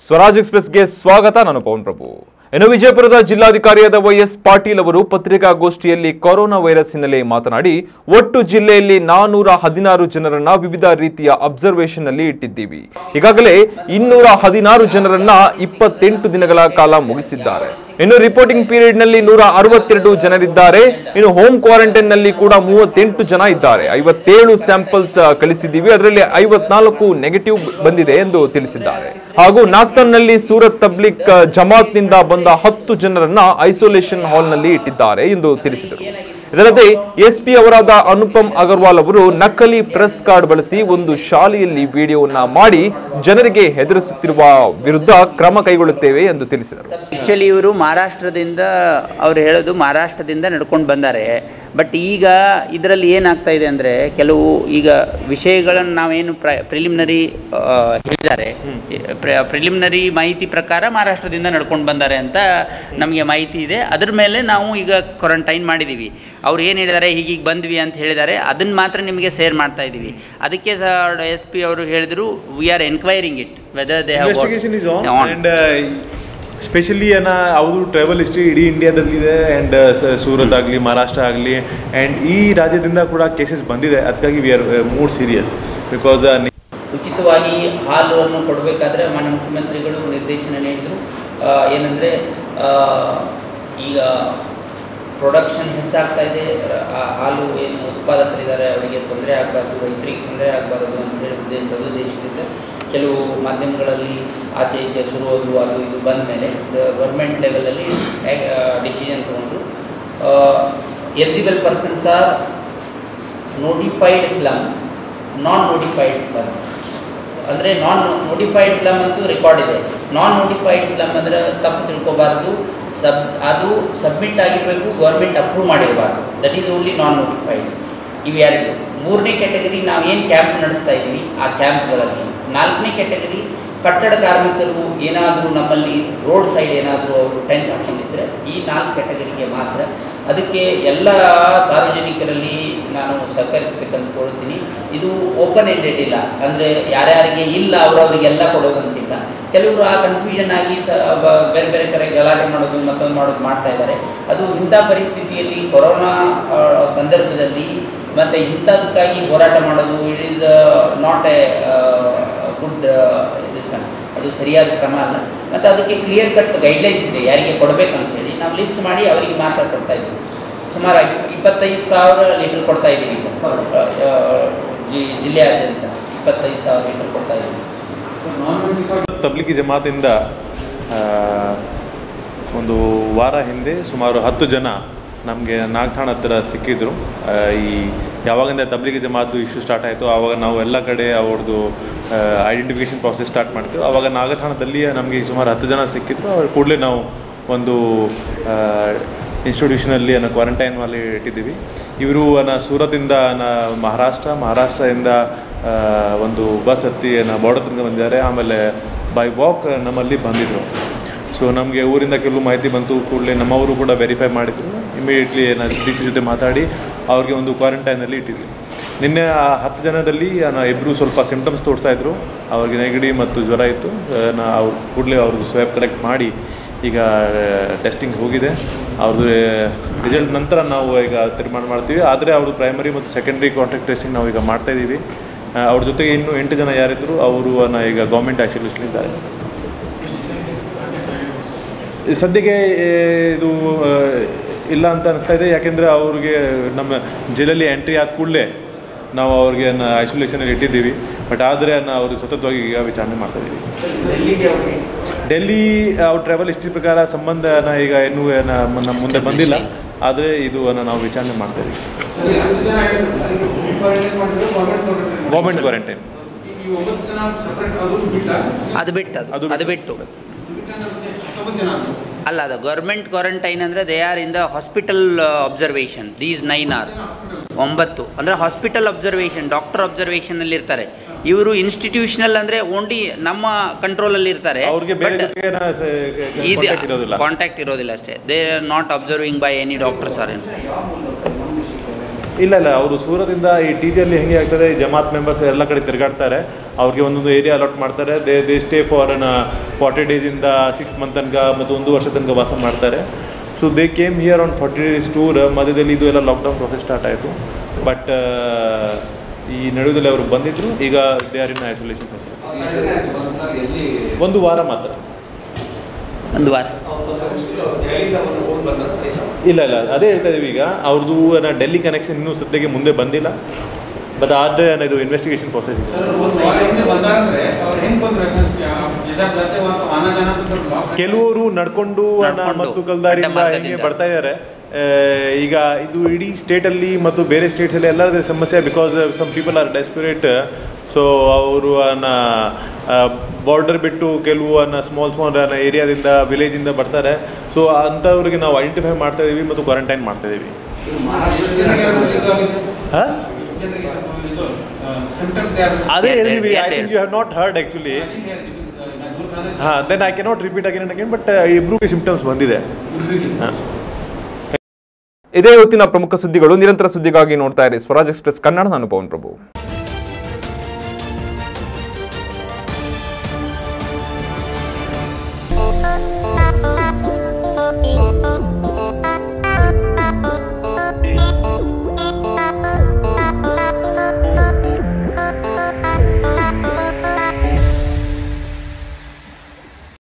ಸ್ವರಾಜ್ ಎಕ್ಸ್ಪ್ರೆಸ್ಗೆ ಸ್ವಾಗತ ನಾನು ಪವನ್ ಪ್ರಭು ಇನ್ನು ವಿಜಯಪುರದ ಜಿಲ್ಲಾಧಿಕಾರಿಯಾದ ವೈಎಸ್ ಪಾಟೀಲ್ ಅವರು ಪತ್ರಿಕಾಗೋಷ್ಠಿಯಲ್ಲಿ ಕೊರೋನಾ ವೈರಸ್ ಹಿನ್ನೆಲೆ ಮಾತನಾಡಿ ಒಟ್ಟು ಜಿಲ್ಲೆಯಲ್ಲಿ ನಾನೂರ ಹದಿನಾರು ಜನರನ್ನ ವಿವಿಧ ರೀತಿಯ ಅಬ್ಸರ್ವೇಷನ್ ನಲ್ಲಿ ಇಟ್ಟಿದ್ದೀವಿ ಈಗಾಗಲೇ ಇನ್ನೂರ ಹದಿನಾರು ಜನರನ್ನ ಇಪ್ಪತ್ತೆಂಟು ದಿನಗಳ ಕಾಲ ಮುಗಿಸಿದ್ದಾರೆ ಇನ್ನು ರಿಪೋರ್ಟಿಂಗ್ ಪೀರಿಯಡ್ ನಲ್ಲಿ ನೂರ ಅರವತ್ತೆರಡು ಜನರಿದ್ದಾರೆ ಇನ್ನು ಹೋಮ್ ಕ್ವಾರಂಟೈನ್ ನಲ್ಲಿ ಕೂಡ ಮೂವತ್ತೆಂಟು ಜನ ಇದ್ದಾರೆ ಐವತ್ತೇಳು ಸ್ಯಾಂಪಲ್ಸ್ ಕಳಿಸಿದ್ದೀವಿ ಅದರಲ್ಲಿ ಐವತ್ನಾಲ್ಕು ನೆಗೆಟಿವ್ ಬಂದಿದೆ ಎಂದು ತಿಳಿಸಿದ್ದಾರೆ ಹಾಗೂ ನಾಗ್ತನ್ ನಲ್ಲಿ ಸೂರತ್ ತಬ್ಲಿಕ್ ಜಮಾತ್ ನಿಂದ ಬಂದ ಹತ್ತು ಜನರನ್ನ ಐಸೋಲೇಷನ್ ಹಾಲ್ ನಲ್ಲಿ ಇಟ್ಟಿದ್ದಾರೆ ಎಂದು ತಿಳಿಸಿದರು ಇದಲ್ಲದೆ ಎಸ್ಪಿ ಅವರಾದ ಅನುಪಮ್ ಅಗರ್ವಾಲ್ ಅವರು ನಕಲಿ ಪ್ರೆಸ್ ಕಾರ್ಡ್ ಬಳಸಿ ಒಂದು ಶಾಲೆಯಲ್ಲಿ ವಿಡಿಯೋವನ್ನ ಮಾಡಿ ಜನರಿಗೆ ಹೆದರಿಸುತ್ತಿರುವ ವಿರುದ್ಧ ಕ್ರಮ ಕೈಗೊಳ್ಳುತ್ತೇವೆ ಎಂದು ತಿಳಿಸಿದರು ಆ್ಯಕ್ಚುಲಿ ಇವರು ಮಹಾರಾಷ್ಟ್ರದಿಂದ ಅವ್ರು ಹೇಳೋದು ಮಹಾರಾಷ್ಟ್ರದಿಂದ ನಡ್ಕೊಂಡು ಬಂದಾರೆ ಬಟ್ ಈಗ ಇದರಲ್ಲಿ ಏನಾಗ್ತಾ ಇದೆ ಅಂದರೆ ಕೆಲವು ಈಗ ವಿಷಯಗಳನ್ನು ನಾವೇನು ಪ್ರ ಪ್ರಿಲಿಮಿನರಿ ಹೇಳಿದ್ದಾರೆ ಪ್ರಿಲಿಮಿನರಿ ಮಾಹಿತಿ ಪ್ರಕಾರ ಮಹಾರಾಷ್ಟ್ರದಿಂದ ನಡ್ಕೊಂಡು ಬಂದಾರೆ ಅಂತ ನಮಗೆ ಮಾಹಿತಿ ಇದೆ ಅದ್ರ ಮೇಲೆ ನಾವು ಈಗ ಕ್ವಾರಂಟೈನ್ ಮಾಡಿದ್ದೀವಿ ಅವ್ರು ಏನು ಹೇಳಿದ್ದಾರೆ ಹೀಗೀಗ ಬಂದ್ವಿ ಅಂತ ಹೇಳಿದ್ದಾರೆ ಅದನ್ನು ಮಾತ್ರ ನಿಮಗೆ ಶೇರ್ ಮಾಡ್ತಾ ಇದ್ದೀವಿ ಅದಕ್ಕೆ ಸರ್ ಎಸ್ ಪಿ ಅವರು ಹೇಳಿದರು we are enquiring it whether they investigation is on and specially ಏನ ಅವ್ರದ್ದು ಟ್ರಾವೆಲ್ ಹಿಸ್ಟ್ರಿ ಇಡೀ ಇಂಡಿಯಾದಲ್ಲಿದೆ ಆ್ಯಂಡ್ ಸೂರತ್ ಆಗಲಿ ಮಹಾರಾಷ್ಟ್ರ ಆಗಲಿ ಆ್ಯಂಡ್ ಈ ರಾಜ್ಯದಿಂದ ಕೂಡ ಕೇಸಸ್ ಬಂದಿದೆ ಅದಕ್ಕಾಗಿ we are mood serious because ಉಚಿತವಾಗಿ ಹಾಲನ್ನು ಕೊಡಬೇಕಾದ್ರೆ ಮಾನ್ಯ ಮುಖ್ಯಮಂತ್ರಿಗಳು ನಿರ್ದೇಶನ ನೀಡಿದರು ಏನಂದರೆ ಈಗ ಪ್ರೊಡಕ್ಷನ್ ಹೆಚ್ಚಾಗ್ತಾ ಇದೆ ರ- ಆ ಹಾಲು ಏನು ಉತ್ಪಾದಕರಿದ್ದಾರೆ ಅವರಿಗೆ ತೊಂದರೆ ಆಗಬಾರ್ದು ರೈತರಿಗೆ ತೊಂದರೆ ಆಗಬಾರ್ದು ಅಂತ ಹೇಳಿ ಉದ್ದೇಶ ಉದ್ದೇಶದಿಂದ ಕೆಲವು ಮಾಧ್ಯಮಗಳಲ್ಲಿ ಆಚೆ ಈಚೆ ಸುರುವುದು ಅದು ಇದು ಬಂದ ಮೇಲೆ ಗೌರ್ಮೆಂಟ್ ಲೆವೆಲಲ್ಲಿ ಡಿಸಿಷನ್ ತೊಗೊಂಡು eligible persons are notified slum non notified slum ಅಂದರೆ ನಾನ್ ನೋಟಿಫೈಡ್ ಸ್ಲಮ್ ಅಂತೂ ರೆಕಾರ್ಡ್ ಇದೆ ನಾನ್ ನೋಟಿಫೈಡ್ ಸ್ಲಮ್ ಅಂದರೆ ತಪ್ಪು ತಿಳ್ಕೊಬಾರ್ದು ಸಬ್ ಅದು ಸಬ್ಮಿಟ್ ಆಗಿರಬೇಕು ಗೌರ್ಮೆಂಟ್ ಅಪ್ರೂವ್ ಮಾಡಿರಬಾರ್ದು that is only non notified ಇವು ಯಾರಿಗೂ ಮೂರನೇ ಕ್ಯಾಟಗರಿ ನಾವೇನು ಕ್ಯಾಂಪ್ ನಡೆಸ್ತಾ ಇದ್ದೀವಿ ಆ ಕ್ಯಾಂಪ್ಗಳಲ್ಲಿ ನಾಲ್ಕನೇ ಕ್ಯಾಟಗರಿ ಕಟ್ಟಡ ಕಾರ್ಮಿಕರು ಏನಾದರೂ ನಮ್ಮಲ್ಲಿ ರೋಡ್ ಸೈಡ್ ಏನಾದರೂ ಅವರು ಟೆಂಟ್ ಹಾಕೊಂಡಿದ್ರೆ ಈ ನಾಲ್ಕು ಕ್ಯಾಟಗರಿಗೆ ಮಾತ್ರ ಅದಕ್ಕೆ ಎಲ್ಲ ಸಾರ್ವಜನಿಕರಲ್ಲಿ ನಾನು ಸಹಕರಿಸಬೇಕಂತ ಕೊಡ್ತೀನಿ ಇದು ಓಪನ್ ಎಂಡೆಡ್ ಇಲ್ಲ ಅಂದರೆ ಯಾರ್ಯಾರಿಗೆ ಇಲ್ಲ ಅವರವರಿಗೆಲ್ಲ ಕೊಡೋದಂತಿಲ್ಲ ಕೆಲವರು ಆ ಕನ್ಫ್ಯೂಷನ್ ಆಗಿ ಸ ಬ- ಬೇರೆ ಬೇರೆ ಕಡೆ ಗಲಾಟೆ ಮಾಡೋದು ಮತ್ತೊಂದು ಮಾಡೋದು ಮಾಡ್ತಾ ಇದ್ದಾರೆ ಅದು ಇಂಥ ಪರಿಸ್ಥಿತಿಯಲ್ಲಿ ಕೊರೋನಾ ಆ, ಸಂದರ್ಭದಲ್ಲಿ ಮತ್ತು ಇಂಥದಕ್ಕಾಗಿ ಹೋರಾಟ ಮಾಡೋದು it is not a good this ಅದು ಸರಿಯಾದ ಕ್ರಮ ಅಲ್ಲ ಮತ್ತು ಅದಕ್ಕೆ ಕ್ಲಿಯರ್ ಕಟ್ ಗೈಡ್ಲೈನ್ಸ್ ಇದೆ ಯಾರಿಗೆ ಕೊಡಬೇಕಂತ ಹೇಳಿ ನಾವು ಲಿಸ್ಟ್ ಮಾಡಿ ಅವರಿಗೆ ಮಾತ್ರ ಕೊಡ್ತಾ ಇದ್ದೀವಿ ಸುಮಾರು ಇಪ್- ಇಪ್ಪತ್ತೈದು ಸಾವಿರ ಲೀಟರ್ ಕೊಡ್ತಾ ಇದ್ದೀವಿ ಈಗ ಆ, ಆ, ಜಿ- ಜಿಲ್ಲೆಯಾದ್ಯಂತ ಇಪ್ಪತ್ತೈದು ಸಾವಿರ ಲೀಟರ್ ಕೊಡ್ತಾ ಇದ್ದೀವಿ ತಬ್ಲಿಗಿ ಜಮಾತಿಂದ ಆ, ಒಂದು ವಾರ ಹಿಂದೆ ಸುಮಾರು ಹತ್ತು ಜನ ನಮಗೆ ನಾಗ್ಠಾಣ ಹತ್ತಿರ ಸಿಕ್ಕಿದ್ರು ಆ, ಈ ಯಾವಾಗಿಂದ ತಬ್ಲಿಗಿ ಜಮಾತು ಇಶ್ಯೂ ಸ್ಟಾರ್ಟ್ ಆಯಿತು ಆವಾಗ ನಾವು ಎಲ್ಲ ಕಡೆ ಅವ್ರದ್ದು ಐಡೆಂಟಿಫಿಕೇಷನ್ ಪ್ರಾಸೆಸ್ ಸ್ಟಾರ್ಟ್ ಮಾಡ್ತೀವಿ ಆವಾಗ ನಾಗಠಾಣದಲ್ಲಿ ನಮಗೆ ಸುಮಾರು ಹತ್ತು ಜನ ಸಿಕ್ಕಿದ್ರು ಅವ್ರ ಕೂಡಲೇ ನಾವು ಒಂದು ಇನ್ಸ್ಟಿಟ್ಯೂಷನಲ್ಲಿ ಅನ್ನ ಕ್ವಾರಂಟೈನ್ ಅಲ್ಲಿ ಇಟ್ಟಿದ್ದೀವಿ ಇವರು ಅನ್ನ ಸೂರತಿಂದ ನ ಮಹಾರಾಷ್ಟ್ರ ಮಹಾರಾಷ್ಟ್ರದಿಂದ ಆ, ಒಂದು ಬಸ್ ಹತ್ತಿ ಬಾರ್ಡರ್ದಿಂದ ಬಂದಿದ್ದಾರೆ ಆಮೇಲೆ ಬೈ ವಾಕ್ ನಮ್ಮಲ್ಲಿ ಬಂದಿದ್ದರು ಸೊ ನಮಗೆ ಊರಿಂದ ಕೆಲವು ಮಾಹಿತಿ ಬಂತು ಕೂಡಲೇ ನಮ್ಮವರು ಕೂಡ ವೆರಿಫೈ ಮಾಡಿದ್ರು ಇಮಿಡಿಯೇಟ್ಲಿ ಡಿ ಸಿ ಜೊತೆ ಮಾತಾಡಿ ಅವ್ರಿಗೆ ಒಂದು ಕ್ವಾರಂಟೈನಲ್ಲಿ ಇಟ್ಟಿದ್ವಿ ನಿನ್ನೆ ಆ ಹತ್ತು ಜನದಲ್ಲಿ ಇಬ್ಬರು ಸ್ವಲ್ಪ ಸಿಂಪ್ಟಮ್ಸ್ ತೋರಿಸ್ತಾ ಇದ್ರು ಅವ್ರಿಗೆ ನೆಗಡಿ ಮತ್ತು ಜ್ವರ ಇತ್ತು ನಾ ಅವ್ರು ಕೂಡಲೇ ಅವ್ರದ್ದು ಸ್ವ್ಯಾಬ್ ಕಲೆಕ್ಟ್ ಮಾಡಿ ಈಗ ಟೆಸ್ಟಿಂಗ್ ಹೋಗಿದೆ ಅವ್ರದ್ದು ರಿಸಲ್ಟ್ ನಂತರ ನಾವು ಈಗ ತೀರ್ಮಾನ ಮಾಡ್ತೀವಿ ಆದರೆ ಅವ್ರದ್ದು ಪ್ರೈಮರಿ ಮತ್ತು ಸೆಕೆಂಡ್ರಿ ಕಾಂಟ್ಯಾಕ್ಟ್ ಟ್ರೇಸಿಂಗ್ ನಾವು ಈಗ ಮಾಡ್ತಾ ಇದ್ದೀವಿ ಆ, ಅವ್ರ ಜೊತೆಗೆ ಇನ್ನೂ ಎಂಟು ಜನ ಯಾರಿದ್ರು ಅವರು ಈಗ ಗೌರ್ಮೆಂಟ್ ಇದ್ದಾರೆ ಸದ್ಯಕ್ಕೆ ಏ, ಇದು ಆ, ಇಲ್ಲ ಅಂತ ಅನಿಸ್ತಾ ಇದೆ ಯಾಕೆಂದರೆ ಅವ್ರಿಗೆ ನಮ್ಮ ಜಿಲ್ಲೆಯಲ್ಲಿ ಎಂಟ್ರಿ ಆದ ಕೂಡಲೇ ನಾವು ಅವ್ರಿಗೆ ಐಸೋಲೇಷನಲ್ಲಿ ಇಟ್ಟಿದ್ದೀವಿ ಬಟ್ ಆದರೆ ಅವ್ರಿಗೆ ಸತತವಾಗಿ ಈಗ ವಿಚಾರಣೆ ಮಾಡ್ತಾ ಇದ್ದೀವಿ ಡೆಲ್ಲಿ ಅವ್ರ ಟ್ರಾವೆಲ್ ಹಿಸ್ಟ್ರಿ ಪ್ರಕಾರ ಸಂಬಂಧ ಈಗ ಇನ್ನೂ ಏನ ನಮ್ಮ ಮುಂದೆ ಬಂದಿಲ್ಲ ಆದರೆ ಇದು ಅನ್ನ ನಾವು ವಿಚಾರಣೆ ಮಾಡ್ತಾ ಇದ್ದೀವಿ ಗೌರ್ಮೆಂಟ್ ಕ್ವಾರಂಟೈನ್ ಈ ಒಂಬತ್ತು ಜನ ಸಪ್ರೇಟ್ ಅದು ಬಿಟ್ಟ ಅದು ಬಿಟ್ಟು ಅದು ಅದು ಅದು ಬಿಟ್ಟು ಹತ್ತೊಂಬತ್ತು ಜನ ಅದು ಅಲ್ಲ ಅದು ಗೌರ್ಮೆಂಟ್ ಕ್ವಾರಂಟೈನ್ ಅಂದರೆ they are in the hospital observation these nine are ಒಂಬತ್ತು ಅಂದರೆ ಹಾಸ್ಪಿಟಲ್ ಅಬ್ಸರ್ವೇಷನ್ ಡಾಕ್ಟರ್ ಅಬ್ಸರ್ವೇಷನಲ್ಲಿ ಇರ್ತಾರೆ ಇವರು ಇನ್ಸ್ಟಿಟ್ಯೂಷನಲ್ ಅಂದರೆ ಓನ್ಲಿ ನಮ್ಮ ಕಂಟ್ರೋಲಲ್ಲಿ ಇರ್ತಾರೆ ಅವ್ರಿಗೆ ಬೇರೆ ಜೊತೆಗೆ ನಾ ಸ- ಇದು contact ಇರೋದಿಲ್ಲ ಕಾಂಟ್ಯಾಕ್ಟ್ ಇರೋದಿಲ್ಲ ಅಷ್ಟೇ they are not observing by any doctors are ಏನು ಇಲ್ಲ ಇಲ್ಲ ಅವರು ಸೂರದಿಂದ ಈ ಟಿ ಜಿಯಲ್ಲಿ ಹೆಂಗೆ ಆಗ್ತದೆ ಈ ಜಮಾತ್ ಮೆಂಬರ್ಸ್ ಎಲ್ಲ ಕಡೆ ತಿರುಗಾಡ್ತಾರೆ ಅವ್ರಿಗೆ ಒಂದೊಂದು ಏರಿಯಾ ಅಲಾಟ್ ಮಾಡ್ತಾರೆ they they stay for on forty ಡೇಸಿಂದ ಸಿಕ್ಸ್ ಮಂತ್ ತನಕ ಮತ್ತು ಒಂದು ವರ್ಷ ತನಕ ವಾಸ ಮಾಡ್ತಾರೆ so they came here on forty days tour ಮಧ್ಯದಲ್ಲಿ ಇದು ಎಲ್ಲ ಲಾಕ್ಡೌನ್ ಪ್ರೊಸೆಸ್ ಸ್ಟಾರ್ಟ್ ಆಯಿತು ಬಟ್ ಈ ನಡುವದಲ್ಲಿ ಅವರು ಬಂದಿದ್ದರು ಈಗ ದೇ ಆರ್ ಇನ್ ಐಸೋಲೇಷನ್ ಒಂದು ವಾರ ಮಾತ್ರ ಒಂದು ವಾರ ಇಲ್ಲ ಇಲ್ಲ ಅದೇ ಹೇಳ್ತಾ ಇದೀವಿ ಈಗ ಅವ್ರದ್ದು ಡೆಲ್ಲಿ ಕನೆಕ್ಷನ್ ಇನ್ನೂ ಸದ್ಯಕ್ಕೆ ಮುಂದೆ ಬಂದಿಲ್ಲ ಬಟ್ ಆದರೆ ಇದು ಇನ್ವೆಸ್ಟಿಗೇಷನ್ ಪ್ರೊಸೆಸ್ ಇದೆ ಸರ್ ಒಂದು ವಾರ ಹಿಂದೆ ಬಂದಾರಂದ್ರೆ ಅವ್ರು ಹೆಂಗ್ ಬಂದ್ರು ರಿಸರ್ವ್ ಜೊತೆ ಒಂದು ಆನ ಜನ ಲಾಕ್ ಕೆಲವರು ನಡ್ಕೊಂಡು ಅನ್ನ ನಡ್ಕೊಂಡು, ಮತ್ತು ಕಲ್ದಾರಿಂದ ಅಡ್ಡ ಮಾರ್ಗದಿಂದ. ಹೆಂಗೆ ಬರ್ತಾ ಇದ್ದಾರೆ ಈಗ ಇದು ಇಡೀ ಸ್ಟೇಟಲ್ಲಿ ಮತ್ತು ಬೇರೆ ಸ್ಟೇಟ್ಸಲ್ಲಿ ಎಲ್ಲರದೇ ಸಮಸ್ಯೆ because some people are desperate so ಅವರು ಅನ್ನ ಬಾರ್ಡರ್ ಬಿಟ್ಟು ಕೆಲವು ಅನ್ನ ಸ್ಮಾಲ್ ಸ್ಮಾಲ್ ಏರಿಯಾದಿಂದ ವಿಲೇಜಿಂದ ಬರ್ತಾರೆ ಸೊ ಅಂಥವ್ರಿಗೆ ನಾವು ಐಡೆಂಟಿಫೈ ಮಾಡ್ತಾ ಇದೀವಿ ಮತ್ತು ಕ್ವಾರಂಟೈನ್ ಮಾಡ್ತಾ ಇದೀವಿ ಜನರಿಗೆ ಅದು ಇದು ಆಗಿದೆ ಹಾಂ ಜನರಿಗೆ ಸ್ವಲ್ಪ ಇದು ಸಿಂಪ್ಟಮ್ಸ್ ಯಾರು ಅದೇ Yeah, ಹೇಳಿದ್ವಿ yeah, I think you have not heard actually ದೂರ ಹಾಂ then I cannot repeat again again but ಇಬ್ರಿಗೆ ಸಿಂಪ್ಟಮ್ಸ್ ಬಂದಿದೆ ಹಾಂ ಇದೇ ಹೊತ್ತಿನ ಪ್ರಮುಖ ಸುದ್ದಿಗಳು ನಿರಂತರ ಸುದ್ದಿಗಾಗಿ ನೋಡ್ತಾ ಇರಿ ಸ್ವರಾಜ್ ಎಕ್ಸ್ಪ್ರೆಸ್ ಕನ್ನಡ ನಾನು ಪವನ್ ಪ್ರಭು